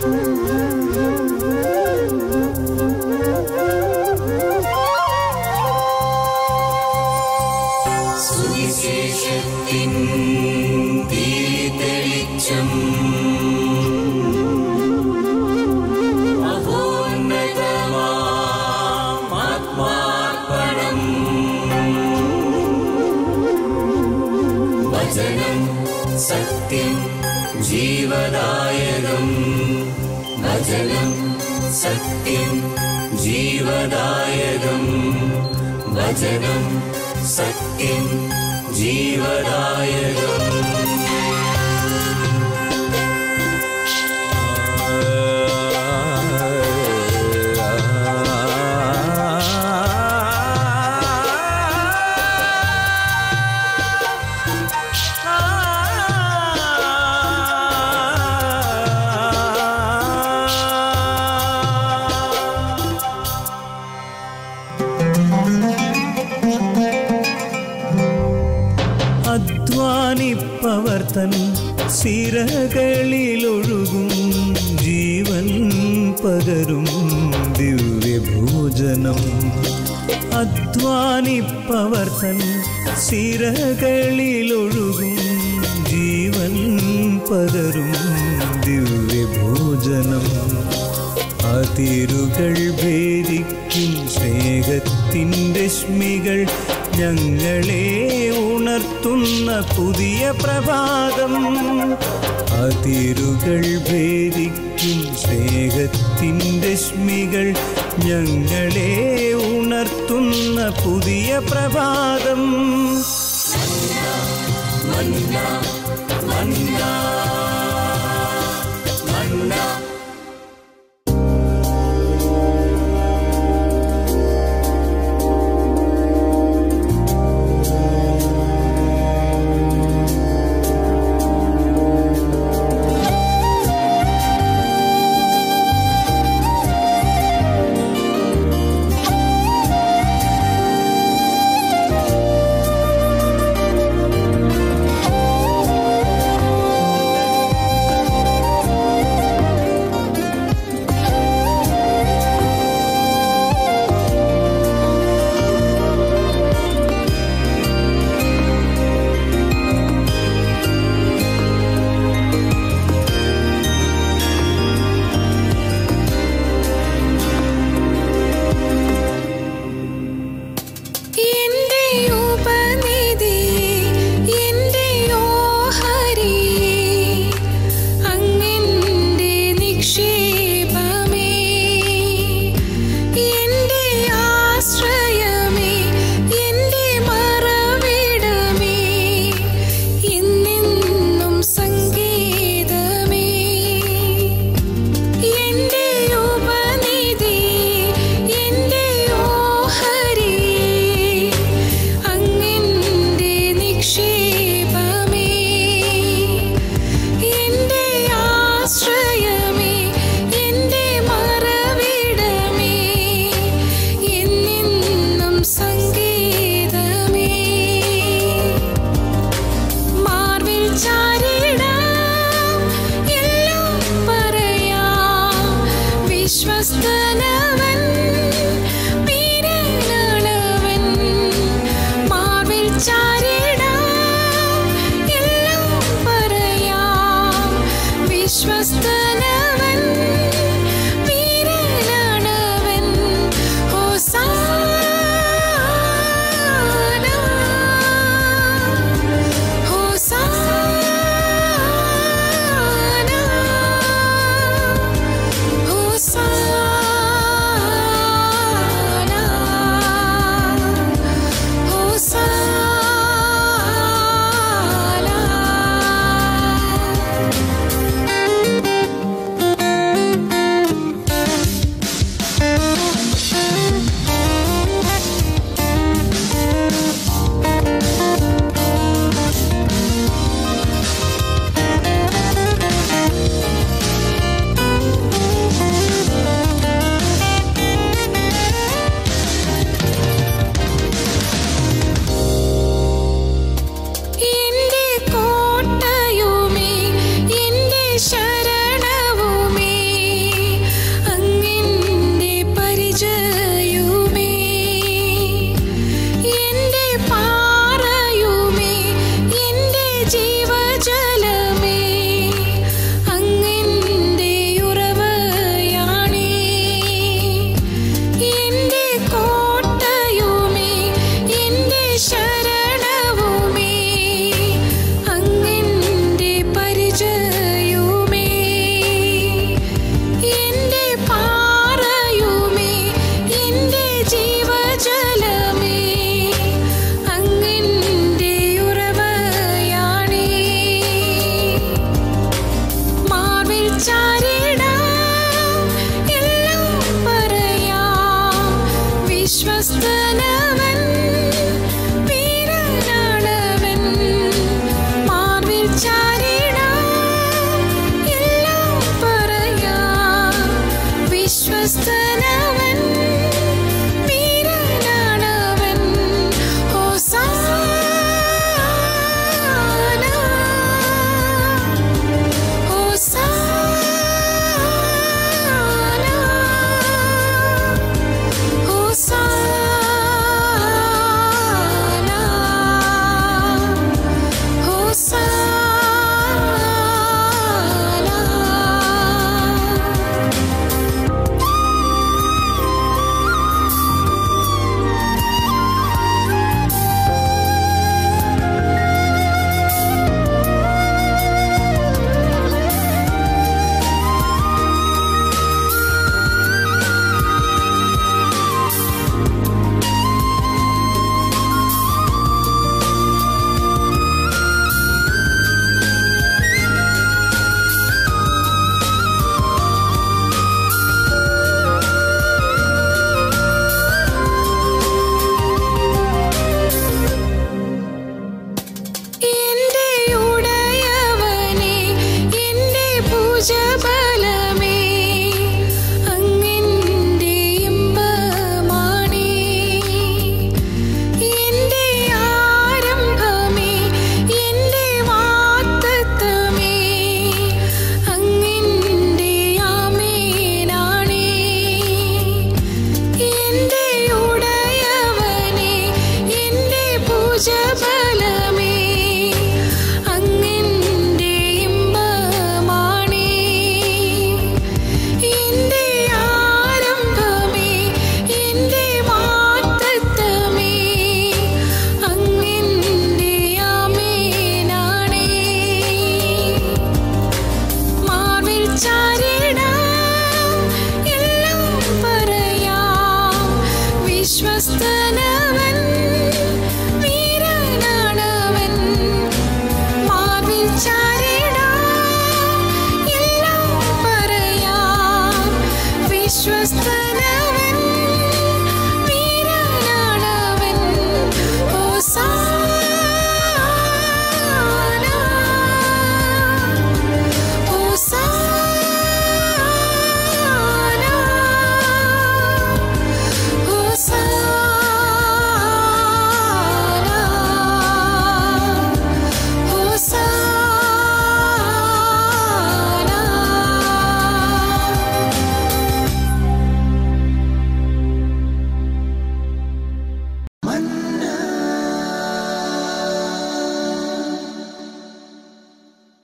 സുവിശേഷത്തിൻ തെളിച്ചം മഹോന്നതമാത്മാർപ്പണം വചനം സത്യം ജീവദായകം വചനം സത്യം ജീവദായകം വചനം സത്യം ജീവദായകം അധ്വാനിപ്പവർ തൻ സിരകളിലൊഴുകും ജീവൻ പകരും ദിവ്യഭോജനം അധ്വാനിപ്പവർ തൻ സിരകളിലൊഴുകും ജീവൻ പകരും ദിവ്യഭോജനം അതിരുകൾ ഭേദിക്കും സ്നേഹത്തിൻ്റെ രശ്മികൾ ഞങ്ങളെ ഉണർത്തുന്ന പുതിയ പ്രഭാതം അതിരുകൾ ഭേദിക്കും സ്നേഹത്തിൻ്റെ രശ്മികൾ ഞങ്ങളെ ഉണർത്തുന്ന പുതിയ പ്രഭാതം ും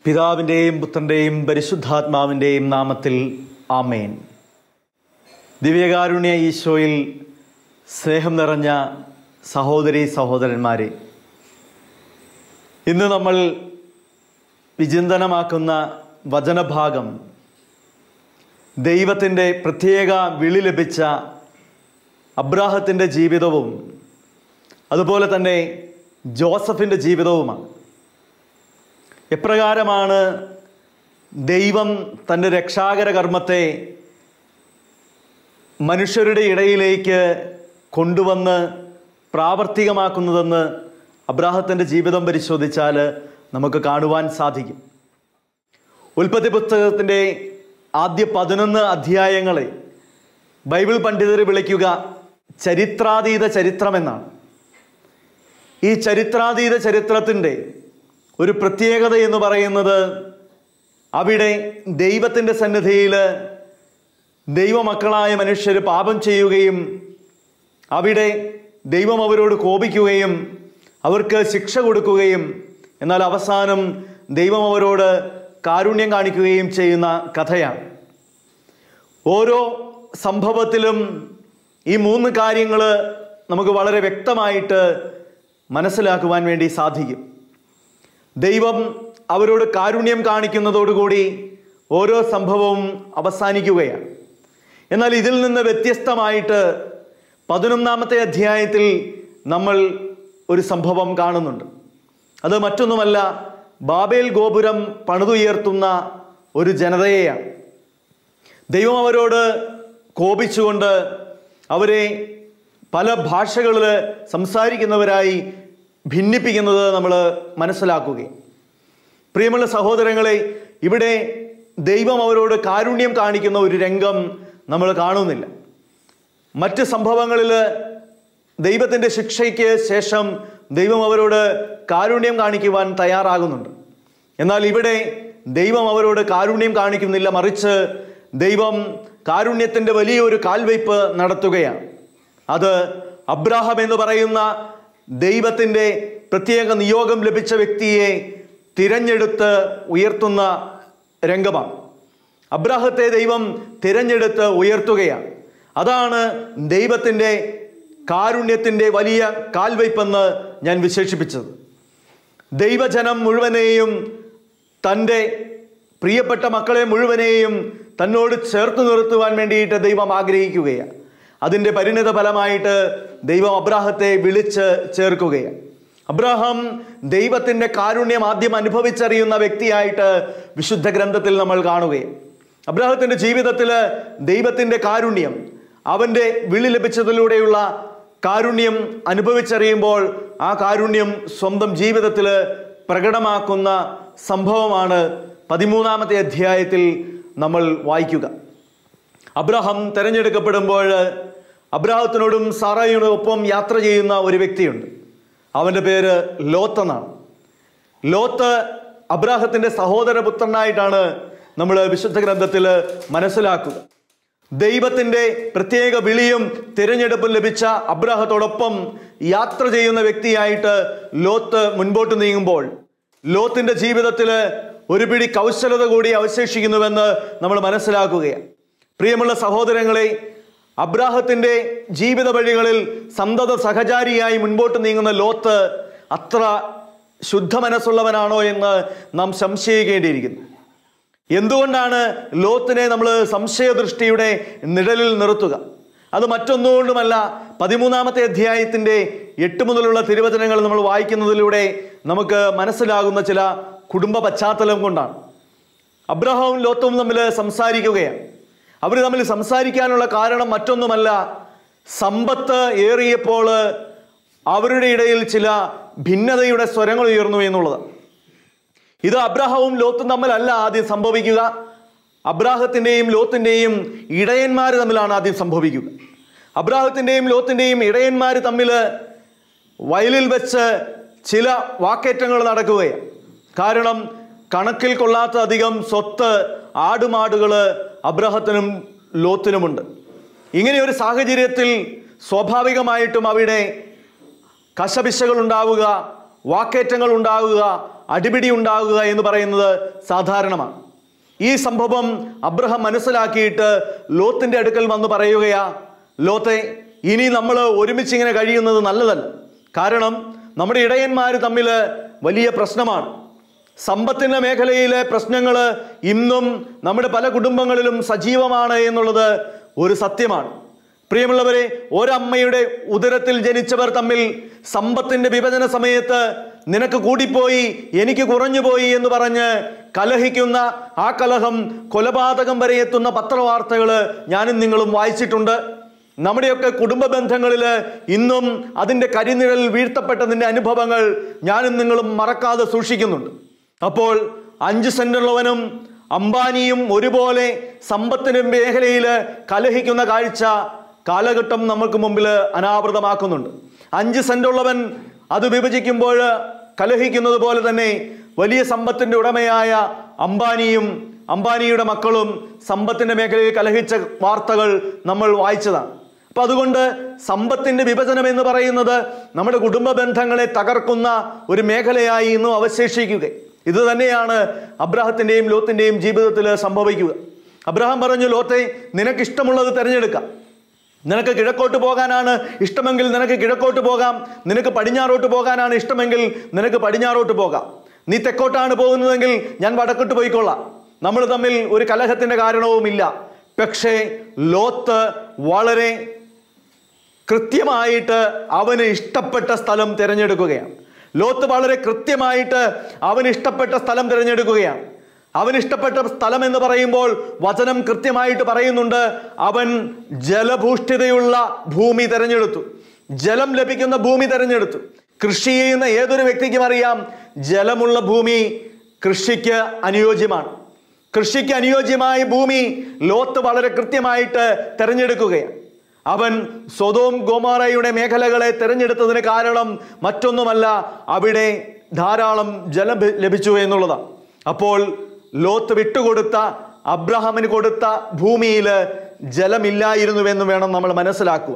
പിതാവിൻ്റെയും പുത്രൻ്റെയും പരിശുദ്ധാത്മാവിൻ്റെയും നാമത്തിൽ ആമേൻ ദിവ്യകാരുണ്യ ഈശോയിൽ സ്നേഹം നിറഞ്ഞ സഹോദരി സഹോദരന്മാരെ ഇന്ന് നമ്മൾ വിചിന്തനമാക്കുന്ന വചനഭാഗം ദൈവത്തിൻ്റെ പ്രത്യേക വിളി ലഭിച്ച അബ്രാഹത്തിൻ്റെ ജീവിതവും അതുപോലെ തന്നെ ജോസഫിൻ്റെ ജീവിതവുമാണ് എപ്രകാരമാണ് ദൈവം തൻ്റെ രക്ഷാകര കർമ്മത്തെ മനുഷ്യരുടെ ഇടയിലേക്ക് കൊണ്ടുവന്ന് പ്രാവർത്തികമാക്കുന്നതെന്ന് അബ്രാഹത്തിൻ്റെ ജീവിതം പരിശോധിച്ചാൽ നമുക്ക് കാണുവാൻ സാധിക്കും ഉൽപ്പത്തി പുസ്തകത്തിൻ്റെ ആദ്യ പതിനൊന്ന് അധ്യായങ്ങളെ ബൈബിൾ പണ്ഡിതർ വിളിക്കുക ചരിത്രാതീത ചരിത്രമെന്നാണ് ഈ ചരിത്രാതീത ചരിത്രത്തിൻ്റെ ഒരു പ്രത്യേകത എന്ന് പറയുന്നത് അവിടെ ദൈവത്തിൻ്റെ സന്നിധിയിൽ ദൈവമക്കളായ മനുഷ്യർ പാപം ചെയ്യുകയും അവിടെ ദൈവം അവരോട് കോപിക്കുകയും അവർക്ക് ശിക്ഷ കൊടുക്കുകയും എന്നാൽ അവസാനം ദൈവം അവരോട് കാരുണ്യം കാണിക്കുകയും ചെയ്യുന്ന കഥയാണ് ഓരോ സംഭവത്തിലും ഈ മൂന്ന് കാര്യങ്ങൾ നമുക്ക് വളരെ വ്യക്തമായിട്ട് മനസ്സിലാക്കുവാൻ വേണ്ടി സാധിക്കും ദൈവം അവരോട് കാരുണ്യം കാണിക്കുന്നതോടുകൂടി ഓരോ സംഭവവും അവസാനിക്കുകയാണ് എന്നാൽ ഇതിൽ നിന്ന് വ്യത്യസ്തമായിട്ട് പതിനൊന്നാമത്തെ അധ്യായത്തിൽ നമ്മൾ ഒരു സംഭവം കാണുന്നുണ്ട് അത് മറ്റൊന്നുമല്ല ബാബേൽ ഗോപുരം പണിതുയർത്തുന്ന ഒരു ജനതയെയാണ് ദൈവം അവരോട് കോപിച്ചുകൊണ്ട് അവരെ പല ഭാഷകളിൽ സംസാരിക്കുന്നവരായി ഭിന്നിപ്പിക്കുന്നത് നമ്മൾ മനസ്സിലാക്കുകയും പ്രിയമുള്ള സഹോദരങ്ങളെ ഇവിടെ ദൈവം അവരോട് കാരുണ്യം കാണിക്കുന്ന ഒരു രംഗം നമ്മൾ കാണുന്നില്ല മറ്റ് സംഭവങ്ങളിൽ ദൈവത്തിൻ്റെ ശിക്ഷയ്ക്ക് ശേഷം ദൈവം അവരോട് കാരുണ്യം കാണിക്കുവാൻ തയ്യാറാകുന്നുണ്ട് എന്നാൽ ഇവിടെ ദൈവം അവരോട് കാരുണ്യം കാണിക്കുന്നില്ല മറിച്ച് ദൈവം കാരുണ്യത്തിൻ്റെ വലിയൊരു കാൽവയ്പ് നടത്തുകയാണ് അത് അബ്രാഹം എന്ന് പറയുന്ന ദൈവത്തിൻ്റെ പ്രത്യേക നിയോഗം ലഭിച്ച വ്യക്തിയെ തിരഞ്ഞെടുത്ത് ഉയർത്തുന്ന രംഗമാണ് അബ്രാഹത്തെ ദൈവം തിരഞ്ഞെടുത്ത് ഉയർത്തുകയാണ് അതാണ് ദൈവത്തിൻ്റെ കാരുണ്യത്തിൻ്റെ വലിയ കാൽവയ്പെന്ന് ഞാൻ വിശേഷിപ്പിച്ചത് ദൈവജനം മുഴുവനെയും തൻ്റെ പ്രിയപ്പെട്ട മക്കളെ മുഴുവനെയും തന്നോട് ചേർത്ത് നിർത്തുവാൻ വേണ്ടിയിട്ട് ദൈവം ആഗ്രഹിക്കുകയാണ് അതിൻ്റെ പരിണിത ഫലമായിട്ട് ദൈവം അബ്രാഹത്തെ വിളിച്ച് ചേർക്കുകയാണ് അബ്രാഹാം ദൈവത്തിൻ്റെ കാരുണ്യം ആദ്യം അനുഭവിച്ചറിയുന്ന വ്യക്തിയായിട്ട് വിശുദ്ധ ഗ്രന്ഥത്തിൽ നമ്മൾ കാണുകയാണ് അബ്രാഹത്തിൻ്റെ ജീവിതത്തിൽ ദൈവത്തിൻ്റെ കാരുണ്യം അവൻ്റെ വിളി ലഭിച്ചതിലൂടെയുള്ള കാരുണ്യം അനുഭവിച്ചറിയുമ്പോൾ ആ കാരുണ്യം സ്വന്തം ജീവിതത്തിൽ പ്രകടമാക്കുന്ന സംഭവമാണ് പതിമൂന്നാമത്തെ അധ്യായത്തിൽ നമ്മൾ വായിക്കുക അബ്രഹാം തിരഞ്ഞെടുക്കപ്പെടുമ്പോൾ അബ്രാഹത്തിനോടും സാറായിനോടൊപ്പം യാത്ര ചെയ്യുന്ന ഒരു വ്യക്തിയുണ്ട് അവൻ്റെ പേര് ലോത്ത് എന്നാണ് ലോത്ത് അബ്രാഹത്തിൻ്റെ സഹോദരപുത്രനായിട്ടാണ് നമ്മൾ വിശുദ്ധ ഗ്രന്ഥത്തിൽ മനസ്സിലാക്കുക ദൈവത്തിൻ്റെ പ്രത്യേക വിളിയും തിരഞ്ഞെടുപ്പും ലഭിച്ച അബ്രാഹത്തോടൊപ്പം യാത്ര ചെയ്യുന്ന വ്യക്തിയായിട്ട് ലോത്ത് മുൻപോട്ട് നീങ്ങുമ്പോൾ ലോത്തിന്റെ ജീവിതത്തിൽ ഒരു പിടി കൗശലത കൂടി അവശേഷിക്കുന്നുവെന്ന് നമ്മൾ മനസ്സിലാക്കുകയാണ് പ്രിയമുള്ള സഹോദരങ്ങളെ അബ്രാഹത്തിന്റെ ജീവിത വഴികളിൽ സന്തത സഹചാരിയായി മുൻപോട്ട് നീങ്ങുന്ന ലോത്ത് അത്ര ശുദ്ധ മനസ്സുള്ളവനാണോ എന്ന് നാം സംശയിക്കേണ്ടിയിരിക്കുന്നു എന്തുകൊണ്ടാണ് ലോത്തിനെ നമ്മൾ സംശയദൃഷ്ടിയുടെ നിഴലിൽ നിർത്തുക അത് മറ്റൊന്നുകൊണ്ടുമല്ല പതിമൂന്നാമത്തെ അധ്യായത്തിൻ്റെ എട്ട് മുതലുള്ള തിരുവചനങ്ങൾ നമ്മൾ വായിക്കുന്നതിലൂടെ നമുക്ക് മനസ്സിലാകുന്ന ചില കുടുംബ പശ്ചാത്തലം കൊണ്ടാണ് അബ്രഹാവും ലോത്തും തമ്മിൽ സംസാരിക്കുകയാണ് അവർ തമ്മിൽ സംസാരിക്കാനുള്ള കാരണം മറ്റൊന്നുമല്ല സമ്പത്ത് ഏറിയപ്പോൾ അവരുടെ ഇടയിൽ ചില ഭിന്നതയുടെ സ്വരങ്ങൾ ഉയർന്നു എന്നുള്ളത് ഇത് അബ്രാഹവും ലോത്തും തമ്മിലല്ല ആദ്യം സംഭവിക്കുക അബ്രാഹത്തിൻ്റെയും ലോത്തിൻ്റെയും ഇടയന്മാർ തമ്മിലാണ് ആദ്യം സംഭവിക്കുക അബ്രാഹത്തിൻ്റെയും ലോത്തിൻ്റെയും ഇടയന്മാർ തമ്മിൽ വയലിൽ വെച്ച് ചില വാക്കേറ്റങ്ങൾ നടക്കുകയാണ് കാരണം കണക്കിൽ കൊള്ളാത്ത അധികം സ്വത്ത് ആടുമാടുകൾ അബ്രഹത്തിനും ലോത്തിനുമുണ്ട് ഇങ്ങനെ ഒരു സാഹചര്യത്തിൽ സ്വാഭാവികമായിട്ടും അവിടെ കശപിശകൾ ഉണ്ടാവുക വാക്കേറ്റങ്ങൾ ഉണ്ടാവുക അടിപിടി ഉണ്ടാകുക എന്ന് പറയുന്നത് സാധാരണമാണ് ഈ സംഭവം അബ്രഹാം മനസ്സിലാക്കിയിട്ട് ലോത്തിന്റെ അടുക്കൽ വന്ന് പറയുകയാ ലോത്തെ ഇനി നമ്മൾ ഒരുമിച്ച് ഇങ്ങനെ കഴിയുന്നത് നല്ലതല്ല കാരണം നമ്മുടെ ഇടയന്മാർ തമ്മിൽ വലിയ പ്രശ്നമാണ് സമ്പത്തിന്റെ മേഖലയിലെ പ്രശ്നങ്ങൾ ഇന്നും നമ്മുടെ പല കുടുംബങ്ങളിലും സജീവമാണ് എന്നുള്ളത് ഒരു സത്യമാണ് പ്രിയമുള്ളവരെ ഒരമ്മയുടെ ഉദരത്തിൽ ജനിച്ചവർ തമ്മിൽ സമ്പത്തിന്റെ വിഭജന സമയത്ത് നിനക്ക് കൂടിപ്പോയി എനിക്ക് കുറഞ്ഞുപോയി എന്ന് പറഞ്ഞ് കലഹിക്കുന്ന ആ കലഹം കൊലപാതകം വരെ എത്തുന്ന പത്രവാർത്തകൾ ഞാനും നിങ്ങളും വായിച്ചിട്ടുണ്ട് നമ്മുടെയൊക്കെ കുടുംബ ബന്ധങ്ങളിൽ ഇന്നും അതിൻ്റെ കരിനിഴൽ വീഴ്ത്തപ്പെട്ടതിൻ്റെ അനുഭവങ്ങൾ ഞാനും നിങ്ങളും മറക്കാതെ സൂക്ഷിക്കുന്നുണ്ട് അപ്പോൾ അഞ്ച് സെന്റുള്ളവനും അംബാനിയും ഒരുപോലെ സമ്പത്തിന് മേഖലയിൽ കലഹിക്കുന്ന കാഴ്ച കാലഘട്ടം നമുക്ക് മുമ്പിൽ അനാവൃതമാക്കുന്നുണ്ട് അഞ്ച് സെന്റുള്ളവൻ അത് വിഭജിക്കുമ്പോൾ കലഹിക്കുന്നത് പോലെ തന്നെ വലിയ സമ്പത്തിന്റെ ഉടമയായ അംബാനിയും അംബാനിയുടെ മക്കളും സമ്പത്തിന്റെ മേഖലയിൽ കലഹിച്ച വാർത്തകൾ നമ്മൾ വായിച്ചതാണ് അപ്പൊ അതുകൊണ്ട് സമ്പത്തിന്റെ വിഭജനം എന്ന് പറയുന്നത് നമ്മുടെ കുടുംബ ബന്ധങ്ങളെ തകർക്കുന്ന ഒരു മേഖലയായി ഇന്നും അവശേഷിക്കുക ഇത് തന്നെയാണ് അബ്രാഹത്തിന്റെയും ലോത്തിന്റെയും ജീവിതത്തിൽ സംഭവിക്കുക അബ്രഹാം പറഞ്ഞു ലോത്തെ നിനക്ക് ഇഷ്ടമുള്ളത് തിരഞ്ഞെടുക്കാം നിനക്ക് കിഴക്കോട്ട് പോകാനാണ് ഇഷ്ടമെങ്കിൽ നിനക്ക് കിഴക്കോട്ട് പോകാം നിനക്ക് പടിഞ്ഞാറോട്ട് പോകാനാണ് ഇഷ്ടമെങ്കിൽ നിനക്ക് പടിഞ്ഞാറോട്ട് പോകാം നീ തെക്കോട്ടാണ് പോകുന്നതെങ്കിൽ ഞാൻ വടക്കോട്ട് പോയിക്കൊള്ളാം നമ്മൾ തമ്മിൽ ഒരു കലഹത്തിന്റെ കാരണവുമില്ല പക്ഷേ ലോത്ത് വളരെ കൃത്യമായിട്ട് അവന് ഇഷ്ടപ്പെട്ട സ്ഥലം തിരഞ്ഞെടുക്കുകയാണ് ലോത്ത് വളരെ കൃത്യമായിട്ട് അവന് ഇഷ്ടപ്പെട്ട സ്ഥലം തിരഞ്ഞെടുക്കുകയാണ് അവൻ ഇഷ്ടപ്പെട്ട സ്ഥലം എന്ന് പറയുമ്പോൾ വചനം കൃത്യമായിട്ട് പറയുന്നുണ്ട് അവൻ ജലഭൂഷ്ഠിതയുള്ള ഭൂമി തിരഞ്ഞെടുത്തു ജലം ലഭിക്കുന്ന ഭൂമി തിരഞ്ഞെടുത്തു കൃഷി ചെയ്യുന്ന ഏതൊരു വ്യക്തിക്കും അറിയാം ജലമുള്ള ഭൂമി കൃഷിക്ക് അനുയോജ്യമാണ് കൃഷിക്ക് അനുയോജ്യമായ ഭൂമി ലോത്ത് വളരെ കൃത്യമായിട്ട് തിരഞ്ഞെടുക്കുകയാണ് അവൻ സ്വതോം ഗോമാറയുടെ മേഖലകളെ തിരഞ്ഞെടുത്തതിന് കാരണം മറ്റൊന്നുമല്ല അവിടെ ധാരാളം ജലം ഭ- ലഭിച്ചു എന്നുള്ളതാണ് അപ്പോൾ ലോത്ത് വിട്ടുകൊടുത്ത അബ്രഹാമിന് കൊടുത്ത ഭൂമിയിൽ ജലമില്ലായിരുന്നുവെന്ന് വേണം നമ്മൾ മനസ്സിലാക്കുക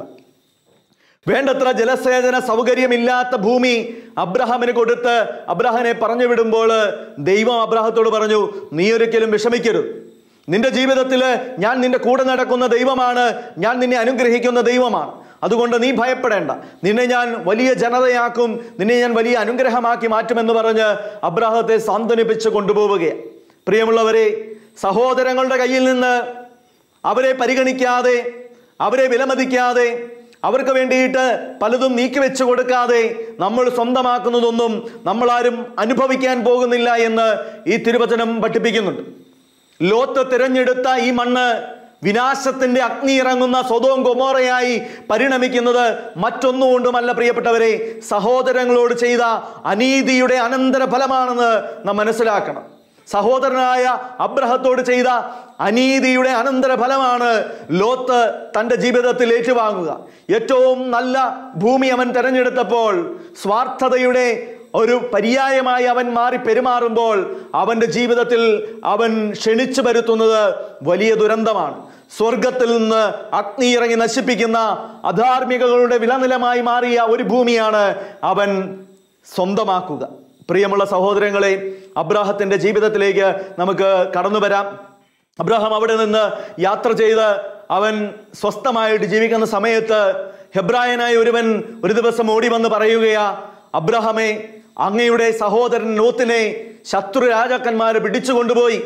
വേണ്ടത്ര ജലസേചന സൗകര്യമില്ലാത്ത ഭൂമി അബ്രഹാമിന് കൊടുത്ത് അബ്രഹാനെ പറഞ്ഞു വിടുമ്പോൾ ദൈവം അബ്രഹത്തോട് പറഞ്ഞു നീ ഒരിക്കലും വിഷമിക്കരുത് നിന്റെ ജീവിതത്തിൽ ഞാൻ നിന്റെ കൂടെ നടക്കുന്ന ദൈവമാണ് ഞാൻ നിന്നെ അനുഗ്രഹിക്കുന്ന ദൈവമാണ് അതുകൊണ്ട് നീ ഭയപ്പെടേണ്ട നിന്നെ ഞാൻ വലിയ ജനതയാക്കും നിന്നെ ഞാൻ വലിയ അനുഗ്രഹമാക്കി മാറ്റുമെന്ന് പറഞ്ഞ് അബ്രാഹത്തെ സാന്ത്വനിപ്പിച്ച് കൊണ്ടുപോവുകയാണ് പ്രിയമുള്ളവരെ സഹോദരങ്ങളുടെ കയ്യിൽ നിന്ന് അവരെ പരിഗണിക്കാതെ അവരെ വിലമതിക്കാതെ അവർക്ക് വേണ്ടിയിട്ട് പലതും നീക്കി വെച്ച് കൊടുക്കാതെ നമ്മൾ സ്വന്തമാക്കുന്നതൊന്നും നമ്മളാരും അനുഭവിക്കാൻ പോകുന്നില്ല എന്ന് ഈ തിരുവചനം പഠിപ്പിക്കുന്നുണ്ട് ലോത്ത് തിരഞ്ഞെടുത്ത ഈ മണ്ണ് വിനാശത്തിന്റെ അഗ്നി ഇറങ്ങുന്ന സ്വതവും കൊമോറയായി പരിണമിക്കുന്നത് മറ്റൊന്നുകൊണ്ടുമല്ല പ്രിയപ്പെട്ടവരെ സഹോദരങ്ങളോട് ചെയ്ത അനീതിയുടെ അനന്തര ഫലമാണെന്ന് നാം മനസ്സിലാക്കണം സഹോദരനായ അബ്രഹത്തോട് ചെയ്ത അനീതിയുടെ അനന്തര ഫലമാണ് ലോത്ത് തൻ്റെ ജീവിതത്തിൽ ഏറ്റുവാങ്ങുക ഏറ്റവും നല്ല ഭൂമി അവൻ തെരഞ്ഞെടുത്തപ്പോൾ സ്വാർത്ഥതയുടെ ഒരു പര്യായമായി അവൻ മാറി പെരുമാറുമ്പോൾ അവൻ്റെ ജീവിതത്തിൽ അവൻ ക്ഷണിച്ചു വരുത്തുന്നത് വലിയ ദുരന്തമാണ് സ്വർഗത്തിൽ നിന്ന് അഗ്നി ഇറങ്ങി നശിപ്പിക്കുന്ന അധാർമികകളുടെ വിലനിലമായി മാറിയ ഒരു ഭൂമിയാണ് അവൻ സ്വന്തമാക്കുക പ്രിയമുള്ള സഹോദരങ്ങളെ അബ്രാഹത്തിന്റെ ജീവിതത്തിലേക്ക് നമുക്ക് കടന്നു വരാം അബ്രഹാം അവിടെ നിന്ന് യാത്ര ചെയ്ത് അവൻ സ്വസ്ഥമായിട്ട് ജീവിക്കുന്ന സമയത്ത് ഹെബ്രായനായ ഒരുവൻ ഒരു ദിവസം ഓടി വന്ന് പറയുകയാ അബ്രഹാമേ അങ്ങയുടെ സഹോദരൻ ലോത്തിനെ ശത്രു രാജാക്കന്മാർ പിടിച്ചു കൊണ്ടുപോയി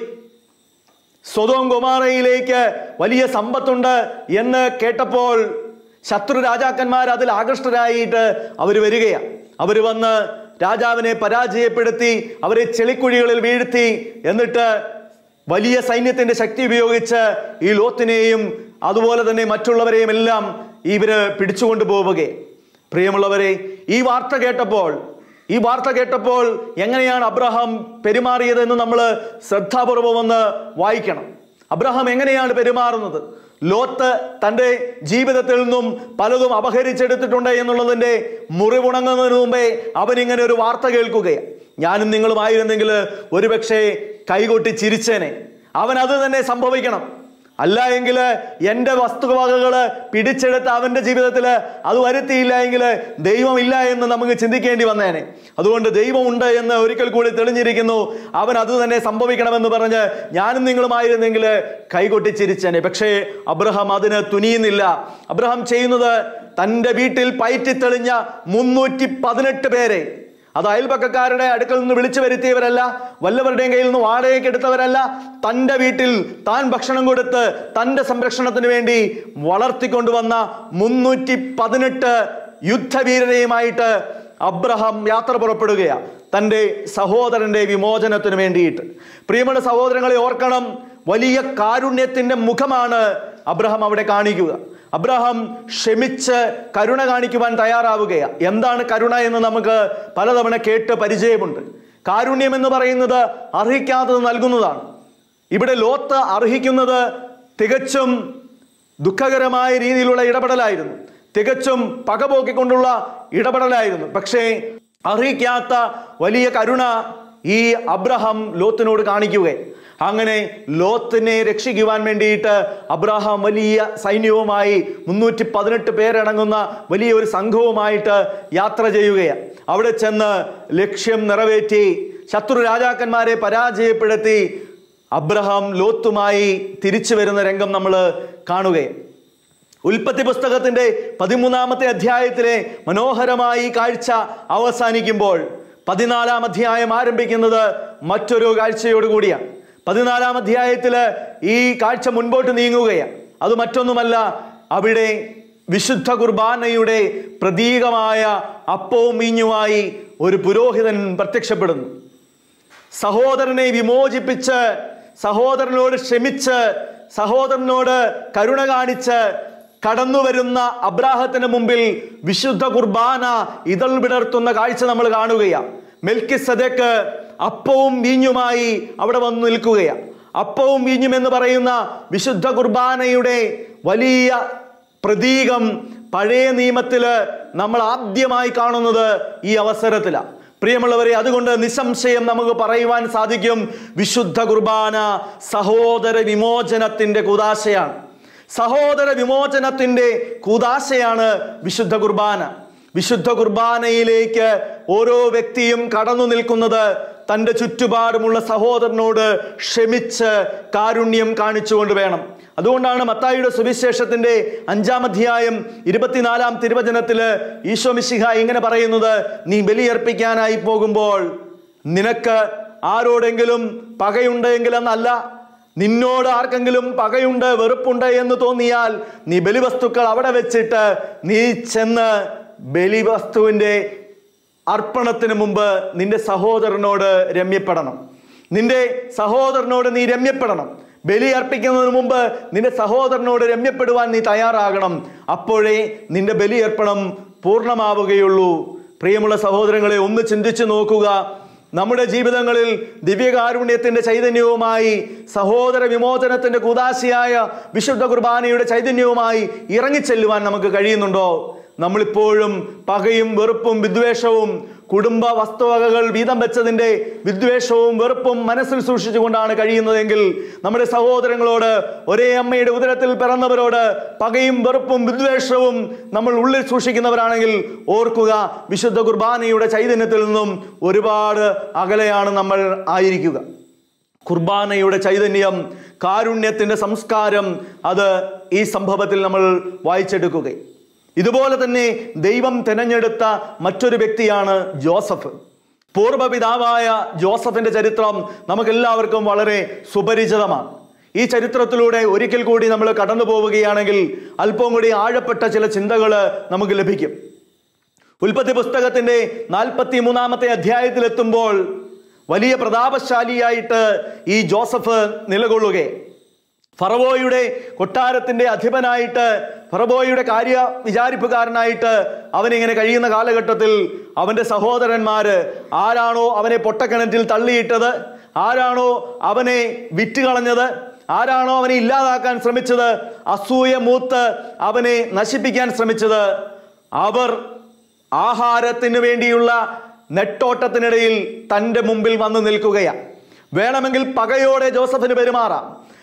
സ്വതോം ഗോമാറയിലേക്ക് വലിയ സമ്പത്തുണ്ട് എന്ന് കേട്ടപ്പോൾ ശത്രു രാജാക്കന്മാർ അതിൽ ആകൃഷ്ടരായിട്ട് അവർ വരികയാണ് അവർ വന്ന് രാജാവിനെ പരാജയപ്പെടുത്തി അവരെ ചെളിക്കുഴികളിൽ വീഴ്ത്തി എന്നിട്ട് വലിയ സൈന്യത്തിന്റെ ശക്തി ഉപയോഗിച്ച് ഈ ലോത്തിനെയും അതുപോലെ തന്നെ മറ്റുള്ളവരെയും എല്ലാം ഇവര് പിടിച്ചുകൊണ്ടു പോവുകയെ പ്രിയമുള്ളവരെ ഈ വാർത്ത കേട്ടപ്പോൾ ഈ വാർത്ത കേട്ടപ്പോൾ എങ്ങനെയാണ് അബ്രഹാം പെരുമാറിയതെന്ന് നമ്മൾ ശ്രദ്ധാപൂർവം ഒന്ന് വായിക്കണം അബ്രഹാം എങ്ങനെയാണ് പെരുമാറുന്നത് ലോത്ത് തൻ്റെ ജീവിതത്തിൽ നിന്നും പലതും അപഹരിച്ചെടുത്തിട്ടുണ്ട് എന്നുള്ളതിൻ്റെ മുറിവുണങ്ങുന്നതിന് മുമ്പേ അവൻ ഇങ്ങനെ ഒരു വാർത്ത കേൾക്കുകയാണ് ഞാനും നിങ്ങളുമായിരുന്നെങ്കിൽ ഒരുപക്ഷെ കൈകൊട്ടി ചിരിച്ചേനെ അവൻ അത് തന്നെ സംഭവിക്കണം അല്ല എങ്കിൽ എൻ്റെ വസ്തുവകകൾ പിടിച്ചെടുത്ത് അവൻ്റെ ജീവിതത്തിൽ അത് വരുത്തിയില്ല എങ്കിൽ ദൈവമില്ല എന്ന് നമുക്ക് ചിന്തിക്കേണ്ടി വന്നേനെ അതുകൊണ്ട് ദൈവമുണ്ട് എന്ന് ഒരിക്കൽ കൂടി തെളിഞ്ഞിരിക്കുന്നു അവൻ അത് തന്നെ സംഭവിക്കണമെന്ന് പറഞ്ഞ് ഞാനും നിങ്ങളുമായിരുന്നെങ്കിൽ കൈകൊട്ടിച്ചിരിച്ചേനെ പക്ഷേ അബ്രഹാം അതിന് തുനിയുന്നില്ല അബ്രഹാം ചെയ്യുന്നത് തൻ്റെ വീട്ടിൽ പയറ്റിത്തെളിഞ്ഞ മുന്നൂറ്റി പതിനെട്ട് പേരെ അത് അയൽപക്കക്കാരുടെ അടുക്കൽ നിന്ന് വിളിച്ചു വരുത്തിയവരല്ല വല്ലവരുടെയും കയ്യിൽ നിന്ന് വാടകയ്ക്ക് എടുത്തവരല്ല തൻ്റെ വീട്ടിൽ താൻ ഭക്ഷണം കൊടുത്ത് തൻ്റെ സംരക്ഷണത്തിന് വേണ്ടി വളർത്തിക്കൊണ്ടുവന്ന മുന്നൂറ്റി പതിനെട്ട് യുദ്ധവീരരെയുമായിട്ട് അബ്രഹാം യാത്ര പുറപ്പെടുകയാണ് തൻ്റെ സഹോദരന്റെ വിമോചനത്തിന് വേണ്ടിയിട്ട് പ്രിയമുള്ള സഹോദരങ്ങളെ ഓർക്കണം വലിയ കാരുണ്യത്തിന്റെ മുഖമാണ് അബ്രഹാം അവിടെ കാണിക്കുക അബ്രഹാം ക്ഷമിച്ച് കരുണ കാണിക്കുവാൻ തയ്യാറാവുകയാണ് എന്താണ് കരുണ എന്ന് നമുക്ക് പലതവണ കേട്ട് പരിചയമുണ്ട് കാരുണ്യം എന്ന് പറയുന്നത് അർഹിക്കാത്തത് നൽകുന്നതാണ് ഇവിടെ ലോത്ത് അർഹിക്കുന്നത് തികച്ചും ദുഃഖകരമായ രീതിയിലുള്ള ഇടപെടലായിരുന്നു തികച്ചും പകപോക്കിക്കൊണ്ടുള്ള ഇടപെടലായിരുന്നു പക്ഷേ അർഹിക്കാത്ത വലിയ കരുണ ഈ അബ്രഹാം ലോത്തിനോട് കാണിക്കുക അങ്ങനെ ലോത്തിനെ രക്ഷിക്കുവാൻ വേണ്ടിയിട്ട് അബ്രഹാം വലിയ സൈന്യവുമായി മുന്നൂറ്റി പതിനെട്ട് പേരടങ്ങുന്ന വലിയ ഒരു സംഘവുമായിട്ട് യാത്ര ചെയ്യുകയാണ് അവിടെ ചെന്ന് ലക്ഷ്യം നിറവേറ്റി ശത്രു രാജാക്കന്മാരെ പരാജയപ്പെടുത്തി അബ്രഹാം ലോത്തുമായി തിരിച്ചു വരുന്ന രംഗം നമ്മൾ കാണുകയാണ് ഉൽപ്പത്തി പുസ്തകത്തിന്റെ പതിമൂന്നാമത്തെ അധ്യായത്തിലെ മനോഹരമായ ഈ കാഴ്ച അവസാനിക്കുമ്പോൾ പതിനാലാം അധ്യായം ആരംഭിക്കുന്നത് മറ്റൊരു കാഴ്ചയോടുകൂടിയാണ് പതിനാലാം അധ്യായത്തിൽ ഈ കാഴ്ച മുൻപോട്ട് നീങ്ങുകയാണ് അത് മറ്റൊന്നുമല്ല അവിടെ വിശുദ്ധ കുർബാനയുടെ പ്രതീകമായ അപ്പവും മീഞ്ഞുമായി ഒരു പുരോഹിതൻ പ്രത്യക്ഷപ്പെടുന്നു സഹോദരനെ വിമോചിപ്പിച്ച് സഹോദരനോട് ക്ഷമിച്ച് സഹോദരനോട് കരുണ കാണിച്ച് കടന്നു വരുന്ന അബ്രാഹത്തിന് മുമ്പിൽ വിശുദ്ധ കുർബാന ഇതൾ വിടർത്തുന്ന കാഴ്ച നമ്മൾ കാണുകയാണ് മെൽക്കി സദക്ക് അപ്പവും വീഞ്ഞുമായി അവിടെ വന്നു നിൽക്കുകയാണ് അപ്പവും വീഞ്ഞും എന്ന് പറയുന്ന വിശുദ്ധ കുർബാനയുടെ വലിയ പ്രതീകം പഴയ നിയമത്തില് നമ്മൾ ആദ്യമായി കാണുന്നത് ഈ അവസരത്തിലാണ് പ്രിയമുള്ളവരെ അതുകൊണ്ട് നിസ്സംശയം നമുക്ക് പറയുവാൻ സാധിക്കും വിശുദ്ധ കുർബാന സഹോദര വിമോചനത്തിന്റെ കുതാശയാണ് സഹോദര വിമോചനത്തിന്റെ കൂതാശയാണ് വിശുദ്ധ കുർബാന വിശുദ്ധ കുർബാനയിലേക്ക് ഓരോ വ്യക്തിയും കടന്നു നിൽക്കുന്നത് തൻ്റെ ചുറ്റുപാടുമുള്ള സഹോദരനോട് ക്ഷമിച്ച് കാരുണ്യം കാണിച്ചുകൊണ്ട് വേണം അതുകൊണ്ടാണ് മത്തായിയുടെ സുവിശേഷത്തിന്റെ അഞ്ചാം അധ്യായം ഇരുപത്തിനാലാം തിരുവചനത്തില് ഈശോ മിശിഹ ഇങ്ങനെ പറയുന്നത് നീ ബലിയർപ്പിക്കാനായി പോകുമ്പോൾ നിനക്ക് ആരോടെങ്കിലും പകയുണ്ടെങ്കിൽ എന്നല്ല നിന്നോട് ആർക്കെങ്കിലും പകയുണ്ട് വെറുപ്പുണ്ട് എന്ന് തോന്നിയാൽ നീ ബലിവസ്തുക്കൾ അവിടെ വെച്ചിട്ട് നീ ചെന്ന് ബലിവസ്തുവിൻ്റെ അർപ്പണത്തിന് മുമ്പ് നിന്റെ സഹോദരനോട് രമ്യപ്പെടണം നിന്റെ സഹോദരനോട് നീ രമ്യപ്പെടണം ബലി അർപ്പിക്കുന്നതിന് മുമ്പ് നിന്റെ സഹോദരനോട് രമ്യപ്പെടുവാൻ നീ തയ്യാറാകണം അപ്പോഴേ നിന്റെ ബലിയർപ്പണം പൂർണ്ണമാവുകയുള്ളൂ പ്രിയമുള്ള സഹോദരങ്ങളെ ഒന്ന് ചിന്തിച്ചു നോക്കുക നമ്മുടെ ജീവിതങ്ങളിൽ ദിവ്യകാരുണ്യത്തിന്റെ ചൈതന്യവുമായി സഹോദര വിമോചനത്തിന്റെ കുതാശിയായ വിശുദ്ധ കുർബാനയുടെ ചൈതന്യവുമായി ഇറങ്ങിച്ചെല്ലുവാൻ നമുക്ക് കഴിയുന്നുണ്ടോ നമ്മളിപ്പോഴും പകയും വെറുപ്പും വിദ്വേഷവും കുടുംബ വസ്തുവകകൾ വീതം വെച്ചതിന്റെ വിദ്വേഷവും വെറുപ്പും മനസ്സിൽ സൂക്ഷിച്ചുകൊണ്ടാണ് കഴിയുന്നതെങ്കിൽ നമ്മുടെ സഹോദരങ്ങളോട് ഒരേ അമ്മയുടെ ഉദരത്തിൽ പിറന്നവരോട് പകയും വെറുപ്പും വിദ്വേഷവും നമ്മൾ ഉള്ളിൽ സൂക്ഷിക്കുന്നവരാണെങ്കിൽ ഓർക്കുക വിശുദ്ധ കുർബാനയുടെ ചൈതന്യത്തിൽ നിന്നും ഒരുപാട് അകലെയാണ് നമ്മൾ ആയിരിക്കുക കുർബാനയുടെ ചൈതന്യം കാരുണ്യത്തിന്റെ സംസ്കാരം അത് ഈ സംഭവത്തിൽ നമ്മൾ വായിച്ചെടുക്കുകയും ഇതുപോലെ തന്നെ ദൈവം തിരഞ്ഞെടുത്ത മറ്റൊരു വ്യക്തിയാണ് ജോസഫ് പൂർവ്വപിതാവായ ജോസഫിന്റെ ചരിത്രം നമുക്കെല്ലാവർക്കും വളരെ സുപരിചിതമാണ് ഈ ചരിത്രത്തിലൂടെ ഒരിക്കൽ കൂടി നമ്മൾ കടന്നു പോവുകയാണെങ്കിൽ അല്പം കൂടി ആഴപ്പെട്ട ചില ചിന്തകൾ നമുക്ക് ലഭിക്കും ഉൽപ്പത്തി പുസ്തകത്തിന്റെ നാൽപ്പത്തി മൂന്നാമത്തെ അധ്യായത്തിലെത്തുമ്പോൾ വലിയ പ്രതാപശാലിയായിട്ട് ഈ ജോസഫ് നിലകൊള്ളുകയെ ഫറവോയുടെ കൊട്ടാരത്തിന്റെ അധിപനായിട്ട് ഫറവോയുടെ കാര്യ വിചാരിപ്പുകാരനായിട്ട് അവനിങ്ങനെ കഴിയുന്ന കാലഘട്ടത്തിൽ അവന്റെ സഹോദരന്മാര് ആരാണോ അവനെ പൊട്ടക്കിണറ്റിൽ തള്ളിയിട്ടത് ആരാണോ അവനെ വിറ്റുകളഞ്ഞത് ആരാണോ അവനെ ഇല്ലാതാക്കാൻ ശ്രമിച്ചത് അസൂയ മൂത്ത് അവനെ നശിപ്പിക്കാൻ ശ്രമിച്ചത് അവർ ആഹാരത്തിന് വേണ്ടിയുള്ള നെട്ടോട്ടത്തിനിടയിൽ തൻ്റെ മുമ്പിൽ വന്ന് നിൽക്കുകയാണ് വേണമെങ്കിൽ പകയോടെ ജോസഫിന് പെരുമാറാം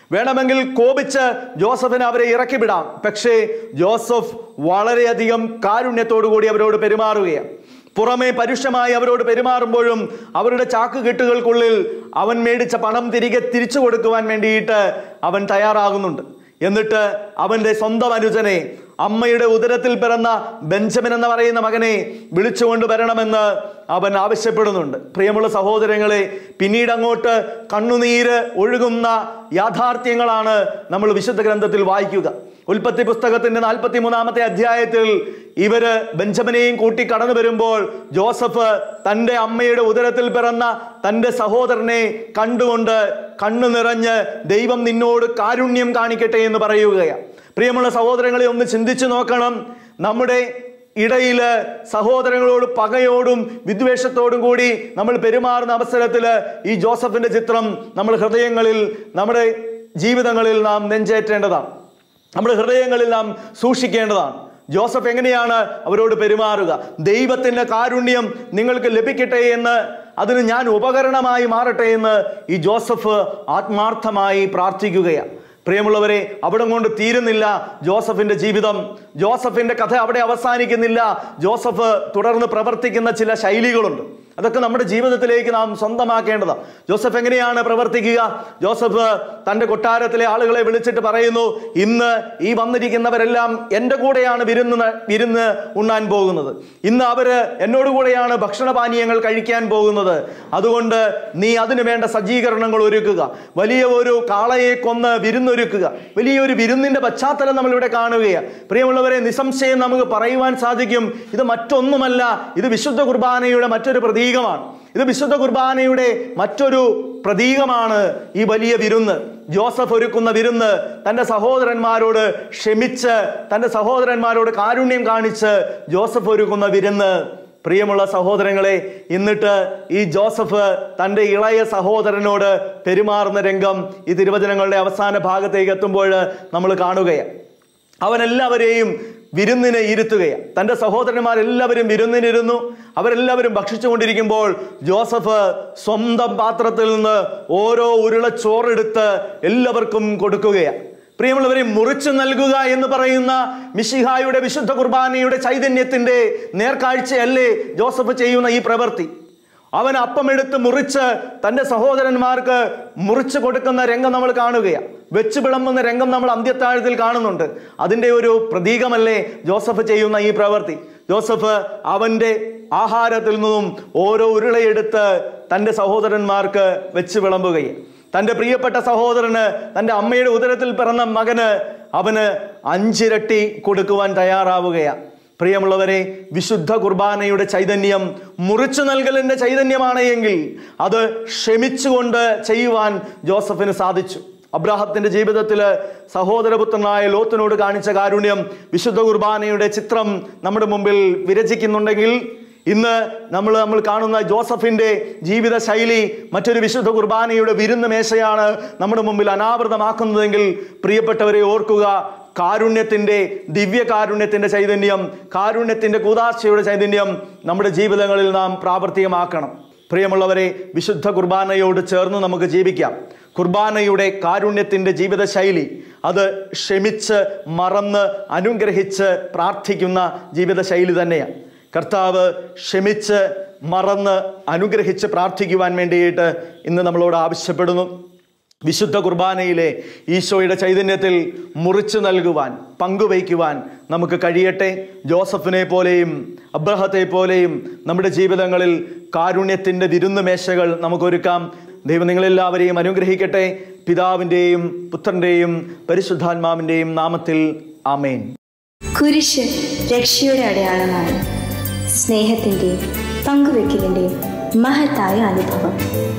വേണമെങ്കിൽ കോപിച്ച് ജോസഫിനെ അവരെ ഇറക്കി വിടാം പക്ഷേ ജോസഫ് വളരെയധികം കാരുണ്യത്തോടു കൂടി അവരോട് പെരുമാറുകയാണ് പുറമെ പരുഷമായി അവരോട് പെരുമാറുമ്പോഴും അവരുടെ ചാക്കുകെട്ടുകൾക്കുള്ളിൽ അവൻ മേടിച്ച പണം തിരികെ തിരിച്ചു കൊടുക്കുവാൻ വേണ്ടിയിട്ട് അവൻ തയ്യാറാകുന്നുണ്ട് എന്നിട്ട് അവന്റെ സ്വന്തം അനുജനെ അമ്മയുടെ ഉദരത്തിൽ പിറന്ന ബെഞ്ചമിൻ എന്ന് പറയുന്ന മകനെ വിളിച്ചുകൊണ്ട് വരണമെന്ന് അവൻ ആവശ്യപ്പെടുന്നുണ്ട് പ്രിയമുള്ള സഹോദരങ്ങളെ പിന്നീട് അങ്ങോട്ട് കണ്ണുനീര് ഒഴുകുന്ന യാഥാർത്ഥ്യങ്ങളാണ് നമ്മൾ വിശുദ്ധ ഗ്രന്ഥത്തിൽ വായിക്കുക ഉൽപ്പത്തി പുസ്തകത്തിന്റെ നാൽപ്പത്തി മൂന്നാമത്തെ അധ്യായത്തിൽ ഇവര് ബെഞ്ചമിനെയും കൂട്ടി കടന്നു വരുമ്പോൾ ജോസഫ് തന്റെ അമ്മയുടെ ഉദരത്തിൽ പിറന്ന തന്റെ സഹോദരനെ കണ്ടുകൊണ്ട് കണ്ണു നിറഞ്ഞ് ദൈവം നിന്നോട് കാരുണ്യം കാണിക്കട്ടെ എന്ന് പറയുകയാണ് പ്രിയമുള്ള സഹോദരങ്ങളെ ഒന്ന് ചിന്തിച്ചു നോക്കണം നമ്മുടെ ഇടയില് സഹോദരങ്ങളോട് പകയോടും വിദ്വേഷത്തോടും കൂടി നമ്മൾ പെരുമാറുന്ന അവസരത്തിൽ ഈ ജോസഫിന്റെ ചിത്രം നമ്മൾ ഹൃദയങ്ങളിൽ നമ്മുടെ ജീവിതങ്ങളിൽ നാം നെഞ്ചേറ്റേണ്ടതാണ് നമ്മുടെ ഹൃദയങ്ങളിൽ നാം സൂക്ഷിക്കേണ്ടതാണ് ജോസഫ് എങ്ങനെയാണ് അവരോട് പെരുമാറുക ദൈവത്തിന്റെ കാരുണ്യം നിങ്ങൾക്ക് ലഭിക്കട്ടെ എന്ന് അതിന് ഞാൻ ഉപകരണമായി മാറട്ടെ എന്ന് ഈ ജോസഫ് ആത്മാർത്ഥമായി പ്രാർത്ഥിക്കുകയാണ് പ്രിയമുള്ളവരെ അവിടെ കൊണ്ട് തീരുന്നില്ല ജോസഫിന്റെ ജീവിതം ജോസഫിന്റെ കഥ അവിടെ അവസാനിക്കുന്നില്ല ജോസഫ് തുടർന്ന് പ്രവർത്തിക്കുന്ന ചില ശൈലികളുണ്ട് അതൊക്കെ നമ്മുടെ ജീവിതത്തിലേക്ക് നാം സ്വന്തമാക്കേണ്ടതാണ് ജോസഫ് എങ്ങനെയാണ് പ്രവർത്തിക്കുക ജോസഫ് തന്റെ കൊട്ടാരത്തിലെ ആളുകളെ വിളിച്ചിട്ട് പറയുന്നു ഇന്ന് ഈ വന്നിരിക്കുന്നവരെല്ലാം എൻ്റെ കൂടെയാണ് വിരുന്ന് ന- വിരുന്ന് ഉണ്ണാൻ പോകുന്നത് ഇന്ന് അവര് എന്നോട് കൂടെയാണ് ഭക്ഷണപാനീയങ്ങൾ കഴിക്കാൻ പോകുന്നത് അതുകൊണ്ട് നീ അതിനു വേണ്ട സജ്ജീകരണങ്ങൾ ഒരുക്കുക വലിയ ഒരു കാളയെ കൊന്ന് വിരുന്നൊരുക്കുക വലിയൊരു വിരുന്നിന്റെ പശ്ചാത്തലം നമ്മളിവിടെ കാണുകയാണ് പ്രിയമുള്ളവരെ നിസ്സംശയം നമുക്ക് പറയുവാൻ സാധിക്കും ഇത് മറ്റൊന്നുമല്ല ഇത് വിശുദ്ധ കുർബാനയുടെ മറ്റൊരു പ്രതീകമാണ് ഇത് വിശുദ്ധ കുർബാനയുടെ മറ്റൊരു പ്രതീകമാണ് ഈ വലിയ വിരുന്ന് ജോസഫ് ഒരുക്കുന്ന വിരുന്ന് തന്റെ സഹോദരന്മാരോട് ക്ഷമിച്ച് തന്റെ സഹോദരന്മാരോട് കാരുണ്യം കാണിച്ച് ജോസഫ് ഒരുക്കുന്ന വിരുന്ന് പ്രിയമുള്ള സഹോദരങ്ങളെ എന്നിട്ട് ഈ ജോസഫ് തൻ്റെ ഇളയ സഹോദരനോട് പെരുമാറുന്ന രംഗം ഈ തിരുവചനങ്ങളുടെ അവസാന ഭാഗത്തേക്ക് എത്തുമ്പോൾ നമ്മൾ കാണുകയാണ് അവനെല്ലാവരെയും വിരുന്നിനെ ഇരുത്തുകയാണ് തൻ്റെ സഹോദരന്മാരെല്ലാവരും വിരുന്നിനിരുന്നു അവരെല്ലാവരും ഭക്ഷിച്ചുകൊണ്ടിരിക്കുമ്പോൾ ജോസഫ് സ്വന്തം പാത്രത്തിൽ നിന്ന് ഓരോ ഉരുള ചോറെടുത്ത് എല്ലാവർക്കും കൊടുക്കുകയാണ് പ്രിയമുള്ളവരെ മുറിച്ചു നൽകുക എന്ന് പറയുന്ന മിഷിഹായുടെ വിശുദ്ധ കുർബാനയുടെ ചൈതന്യത്തിന്റെ നേർക്കാഴ്ചയല്ലേ ജോസഫ് ചെയ്യുന്ന ഈ പ്രവൃത്തി അവൻ അപ്പമെടുത്ത് മുറിച്ച് തൻ്റെ സഹോദരന്മാർക്ക് മുറിച്ച് കൊടുക്കുന്ന രംഗം നമ്മൾ കാണുകയാണ് വെച്ച് വിളമ്പുന്ന രംഗം നമ്മൾ അന്ത്യത്താഴത്തിൽ കാണുന്നുണ്ട് അതിൻ്റെ ഒരു പ്രതീകമല്ലേ ജോസഫ് ചെയ്യുന്ന ഈ പ്രവൃത്തി ജോസഫ് അവൻ്റെ ആഹാരത്തിൽ നിന്നും ഓരോ ഉരുളയെടുത്ത് തൻ്റെ സഹോദരന്മാർക്ക് വെച്ച് വിളമ്പുകയും തൻ്റെ പ്രിയപ്പെട്ട സഹോദരന് തൻ്റെ അമ്മയുടെ ഉദരത്തിൽ പിറന്ന മകന് അവന് അഞ്ചിരട്ടി കൊടുക്കുവാൻ തയ്യാറാവുകയാണ് പ്രിയമുള്ളവരെ വിശുദ്ധ കുർബാനയുടെ ചൈതന്യം മുറിച്ചു നൽകലിന്റെ ചൈതന്യമാണ് എങ്കിൽ അത് ക്ഷമിച്ചുകൊണ്ട് ചെയ്യുവാൻ ജോസഫിന് സാധിച്ചു അബ്രാഹത്തിന്റെ ജീവിതത്തിൽ സഹോദരപുത്രനായ ലോത്തിനോട് കാണിച്ച കാരുണ്യം വിശുദ്ധ കുർബാനയുടെ ചിത്രം നമ്മുടെ മുമ്പിൽ വിരചിക്കുന്നുണ്ടെങ്കിൽ ഇന്ന് നമ്മൾ നമ്മൾ കാണുന്ന ജോസഫിന്റെ ജീവിത ശൈലി മറ്റൊരു വിശുദ്ധ കുർബാനയുടെ വിരുന്ന് മേശയാണ് നമ്മുടെ മുമ്പിൽ അനാവൃതമാക്കുന്നതെങ്കിൽ പ്രിയപ്പെട്ടവരെ ഓർക്കുക കാരുണ്യത്തിന്റെ ദിവ്യ കാരുണ്യത്തിന്റെ ചൈതന്യം കാരുണ്യത്തിന്റെ കൂതാശയുടെ ചൈതന്യം നമ്മുടെ ജീവിതങ്ങളിൽ നാം പ്രാവർത്തികമാക്കണം പ്രിയമുള്ളവരെ വിശുദ്ധ കുർബാനയോട് ചേർന്ന് നമുക്ക് ജീവിക്കാം കുർബാനയുടെ കാരുണ്യത്തിന്റെ ജീവിത ശൈലി അത് ക്ഷമിച്ച് മറന്ന് അനുഗ്രഹിച്ച് പ്രാർത്ഥിക്കുന്ന ജീവിത ശൈലി തന്നെയാണ് കർത്താവ് ക്ഷമിച്ച് മറന്ന് അനുഗ്രഹിച്ച് പ്രാർത്ഥിക്കുവാൻ വേണ്ടിയിട്ട് ഇന്ന് നമ്മളോട് ആവശ്യപ്പെടുന്നു വിശുദ്ധ കുർബാനയിലെ ഈശോയുടെ ചൈതന്യത്തിൽ മുറിച്ചു നൽകുവാൻ പങ്കുവയ്ക്കുവാൻ നമുക്ക് കഴിയട്ടെ ജോസഫിനെ പോലെയും അബ്രഹത്തെ പോലെയും നമ്മുടെ ജീവിതങ്ങളിൽ കാരുണ്യത്തിൻ്റെ വിരുന്ന് മേശകൾ നമുക്കൊരുക്കാം ദൈവം നിങ്ങളെല്ലാവരെയും അനുഗ്രഹിക്കട്ടെ പിതാവിൻ്റെയും പുത്രൻ്റെയും പരിശുദ്ധാത്മാവിൻ്റെയും നാമത്തിൽ ആമേൻ കുരിശ് രക്ഷയുടെ അടയാളമാണ് സ്നേഹത്തിൻ്റെയും പങ്കുവെക്കലിൻ്റെയും മഹത്തായ അനുഭവം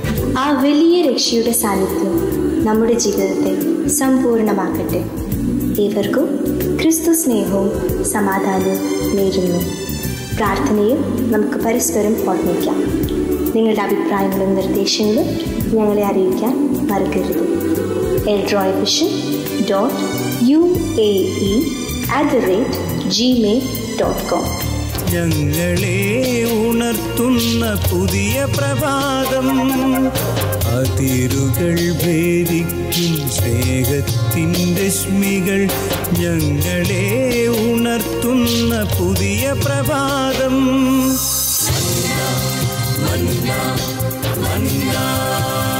ആ വലിയ രക്ഷയുടെ സാന്നിധ്യം നമ്മുടെ ജീവിതത്തെ സമ്പൂർണ്ണമാക്കട്ടെ ഏവർക്കും ക്രിസ്തു സ്നേഹവും സമാധാനവും നേരുന്നു പ്രാർത്ഥനയിൽ നമുക്ക് പരസ്പരം ഓർമ്മിക്കാം നിങ്ങളുടെ അഭിപ്രായങ്ങളും നിർദ്ദേശങ്ങളും ഞങ്ങളെ അറിയിക്കാൻ മറക്കരുത് എൽഡ്രോയ് vision dot U A E at the rate gmail dot com ഞങ്ങളെ ഉണർത്തുന്ന പുതിയ പ്രഭാതം അതിരുകൾ ഭേദിക്കും സ്നേഹത്തിൻ്റെ സ്മികൾ ഞങ്ങളെ ഉണർത്തുന്ന പുതിയ പ്രഭാതം മന്ന